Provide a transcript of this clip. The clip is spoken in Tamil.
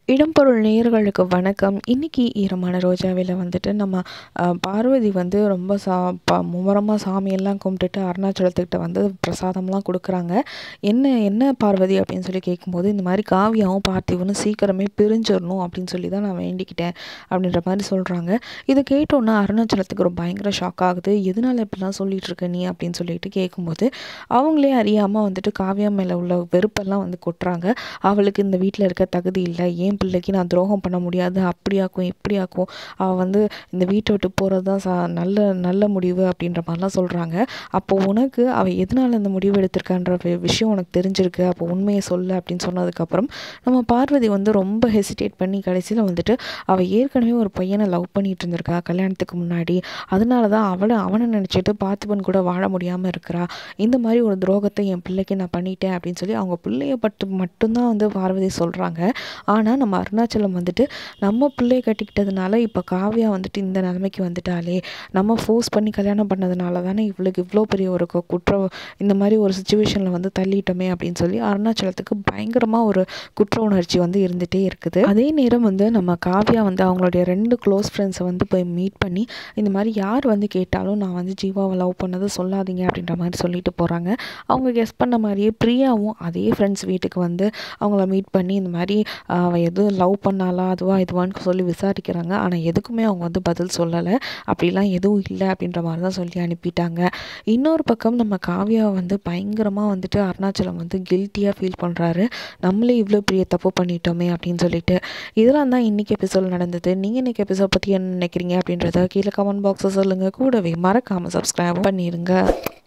இடம்பொருள் நேயர்களுக்கு வணக்கம் இன்றைக்கி ஈரமான ரோஜாவில் வந்துட்டு நம்ம அஹ், பார்வதி வந்து ரொம்ப சா ப மும்முரமாக சாமியெல்லாம் கும்பிட்டுட்டு அருணாச்சலத்துக்கிட்ட வந்து பிரசாதம்லாம் கொடுக்குறாங்க என்ன என்ன பார்வதி அப்படின்னு சொல்லி கேட்கும்போது இந்த மாதிரி காவியாவும் பார்த்திவனும் சீக்கிரமே பிரிஞ்சிடணும் அப்படின்னு சொல்லி தான் நான் வேண்டிக்கிட்டேன் அப்படின்ற மாதிரி சொல்கிறாங்க இதை கேட்டோன்னே அருணாச்சலத்துக்கு ஒரு பயங்கர ஷாக் ஆகுது எதனால இப்படிலாம் சொல்லிட்டு இருக்க நீ அப்படின்னு சொல்லிட்டு கேட்கும்போது அவங்களே அறியாமல் வந்துட்டு காவியா மேலே உள்ள வெறுப்பெல்லாம் வந்து கொட்டுறாங்க அவளுக்கு இந்த வீட்டில் இருக்க தகுதி இல்லை என் பிள்ளைக்கு நான் துரோகம் பண்ண முடியாது அப்படியாக்கும் இப்படியாக்கும் அவள் வந்து இந்த வீட்டை விட்டு போகிறது தான் சா நல்ல நல்ல முடிவு அப்படின்ற மாதிரிலாம் சொல்கிறாங்க அப்போ உனக்கு அவள் எதனால் இந்த முடிவு எடுத்திருக்கான்ற வி- விஷயம் உனக்கு தெரிஞ்சிருக்கு அப்போ உண்மையை சொல்லு அப்படின்னு சொன்னதுக்கப்புறம் நம்ம பார்வதி வந்து ரொம்ப ஹெசிடேட் பண்ணி கடைசியில் வந்துட்டு அவள் ஏற்கனவே ஒரு பையனை லவ் பண்ணிட்டு இருந்திருக்கா கல்யாணத்துக்கு முன்னாடி அதனால தான் அவளை அவனை நினச்சிட்டு பார்த்திபன் கூட வாழ முடியாமல் இருக்கிறா இந்த மாதிரி ஒரு துரோகத்தை என் பிள்ளைக்கு நான் பண்ணிட்டேன் அப்படின்னு சொல்லி அவங்க பிள்ளைய பட்டு மட்டும்தான் வந்து பார்வதி சொல்கிறாங்க ஆனால் நம்ம அருணாச்சலம் வந்துட்டு நம்ம பிள்ளைய கட்டிக்கிட்டதுனால இப்போ காவியா வந்துட்டு இந்த நிலைமைக்கு வந்துட்டாலே நம்ம ஃபோர்ஸ் பண்ணி கல்யாணம் பண்ணதுனால தானே இவளுக்கு இவ்வளோ பெரிய ஒரு கு- குற்றம் இந்த மாதிரி ஒரு சுச்சுவேஷனில் வந்து தள்ளிட்டோமே அப்படின்னு சொல்லி அருணாச்சலத்துக்கு பயங்கரமாக ஒரு குற்ற உணர்ச்சி வந்து இருந்துகிட்டே இருக்குது அதே நேரம் வந்து நம்ம காவியா வந்து அவங்களுடைய ரெண்டு க்ளோஸ் ஃப்ரெண்ட்ஸை வந்து போய் மீட் பண்ணி இந்த மாதிரி யார் வந்து கேட்டாலும் நான் வந்து ஜீவாவை லவ் பண்ணதை சொல்லாதீங்க அப்படின்ற மாதிரி சொல்லிட்டு போகிறாங்க அவங்க கெஸ் பண்ண மாதிரியே பிரியாவும் அதே ஃப்ரெண்ட்ஸ் வீட்டுக்கு வந்து அவங்கள மீட் பண்ணி இந்த மாதிரி ஆஹ், அவ எதுவும் லவ் பண்ணாலா அதுவா இதுவான்னு சொல்லி விசாரிக்கிறாங்க ஆனால் எதுக்குமே அவங்க வந்து பதில் சொல்லலை அப்படிலாம் எதுவும் இல்லை அப்படின்ற மாதிரி தான் சொல்லி அனுப்பிட்டாங்க இன்னொரு பக்கம் நம்ம காவியா வந்து பயங்கரமாக வந்துட்டு அருணாச்சலம் வந்து கில்ட்டியாக ஃபீல் பண்ணுறாரு நம்மளே இவ்வளோ பெரிய தப்பு பண்ணிட்டோமே அப்படின்னு சொல்லிட்டு இதெல்லாம் தான் இன்றைக்கி எபிசோட் நடந்தது நீங்கள் இன்றைக்கி எபிசோட் பற்றி என்ன நினைக்கிறீங்க அப்படின்றத கீழே கமெண்ட் பாக்ஸை சொல்லுங்கள் கூடவே மறக்காமல் சப்ஸ்கிரைப் பண்ணிடுங்க